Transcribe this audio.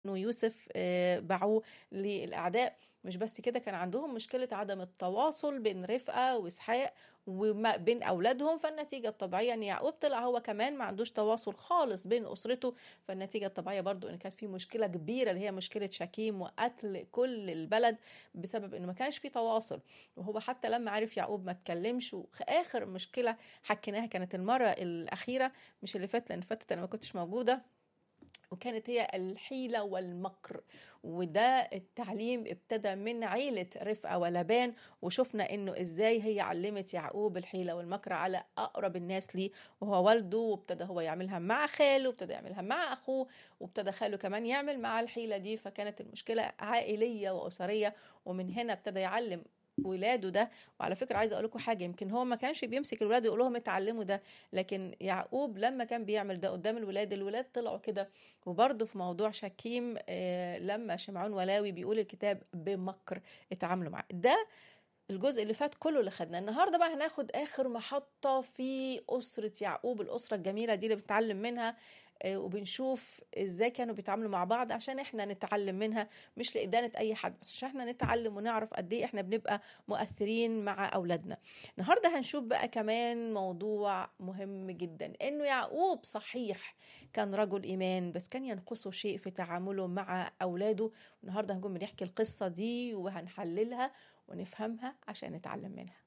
انه يوسف باعوه للاعداء مش بس كده كان عندهم مشكله عدم التواصل بين رفقه واسحاق وما بين اولادهم فالنتيجه الطبيعيه ان يعقوب طلع هو كمان ما عندوش تواصل خالص بين اسرته فالنتيجه الطبيعيه برضو ان كانت في مشكله كبيره اللي هي مشكله شكيم وقتل كل البلد بسبب انه ما كانش في تواصل وهو حتى لما عرف يعقوب ما اتكلمش واخر مشكله حكيناها كانت المره الاخيره مش اللي فاتت لان فاتت انا ما كنتش موجوده وكانت هي الحيلة والمكر وده التعليم ابتدى من عيلة رفقة ولبان وشفنا انه ازاي هي علمت يعقوب الحيلة والمكر على اقرب الناس ليه وهو والده وابتدى هو يعملها مع خاله وابتدى يعملها مع اخوه وابتدى خاله كمان يعمل مع الحيلة دي فكانت المشكلة عائلية واسرية ومن هنا ابتدى يعلم ولاده ده وعلى فكره عايزه اقول لكم حاجه يمكن هو ما كانش بيمسك الولاد يقول لهم اتعلموا ده لكن يعقوب لما كان بيعمل ده قدام الولاد الولاد طلعوا كده وبرده في موضوع شكيم آه لما شمعون ولاوي بيقول الكتاب بمكر اتعاملوا معاه ده الجزء اللي فات كله اللي خدناه النهارده بقى هناخد اخر محطه في اسره يعقوب الاسره الجميله دي اللي بنتعلم منها وبنشوف ازاي كانوا بيتعاملوا مع بعض عشان احنا نتعلم منها مش لإدانة اي حد بس عشان احنا نتعلم ونعرف قد ايه احنا بنبقى مؤثرين مع اولادنا النهارده هنشوف بقى كمان موضوع مهم جدا انه يعقوب صحيح كان رجل ايمان بس كان ينقصه شيء في تعامله مع اولاده النهارده هنكون بنحكي القصه دي وهنحللها ونفهمها عشان نتعلم منها